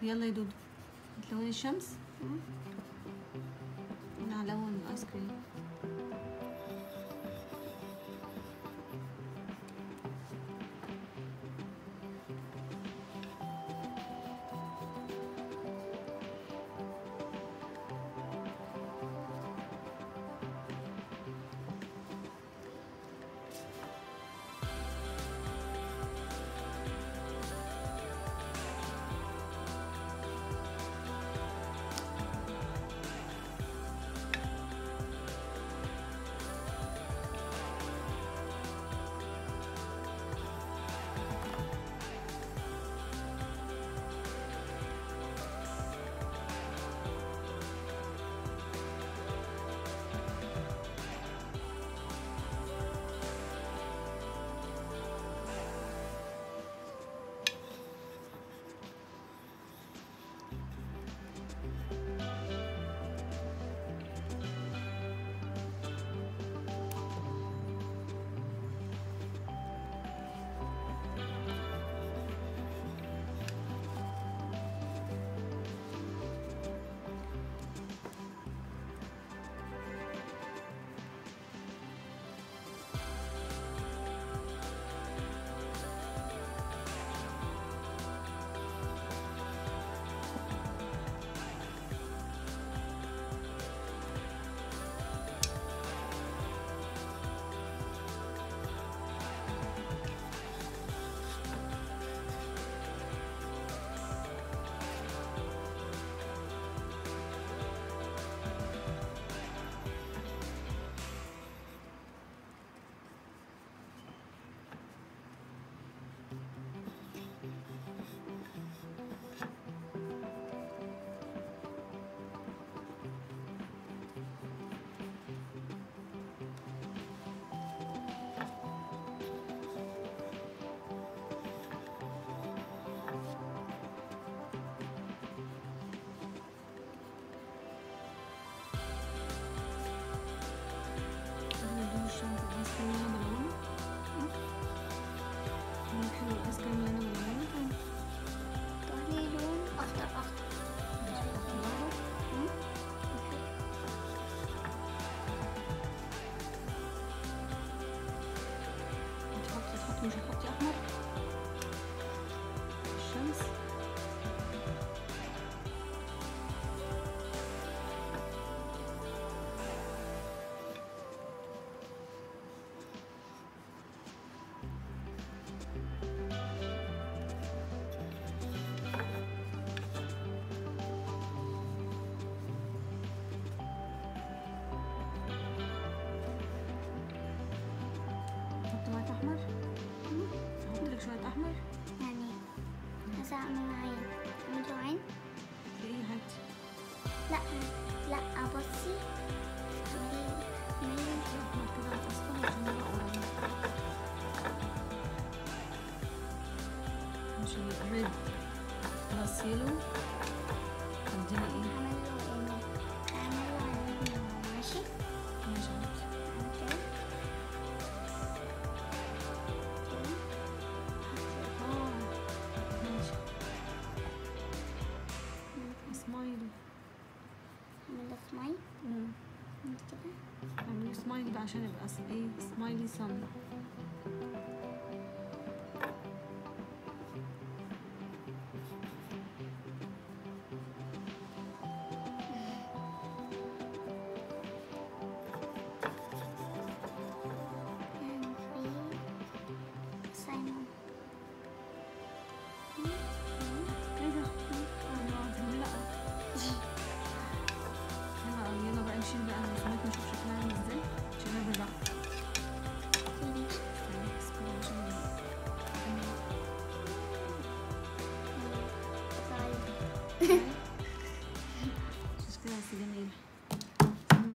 يلا يا دودو هتلوني الشمس مم. انا هلون الايس كريم يلا دودو الشمس الايس كريم اللي انا بلونه لون حلو الايس كريم اللي انا بلونه اختاري لون اخضر اخضر مم. انت حطي تحطي مش هتحطي احمر الشمس حط معاك احمر مم. احط لك شويه احمر يعني عايزة اعمل عين اعمل له عين في اي حاجه لا لا بصي اعملي اعملي احمر كده على الاصفر عشان يبقى قريب عشان يبقى ريد بلس يلو اديني ايه اعمل له اعمل اعمل له عين ماشي ماشي يا حبيبتي. اعمل كده كده اه ماشي سمايل اعمل له سمايل اعمل كده اعملي سمايل بقى عشان يبقى س- ايه سمايلي صن and في سايمون ايه ده؟ الله لا يلا يلا بقى نشيل بقى الرسومات نشوف شكلها عامل ازاي نشيلها بالراحة استني بس كده عشان طيب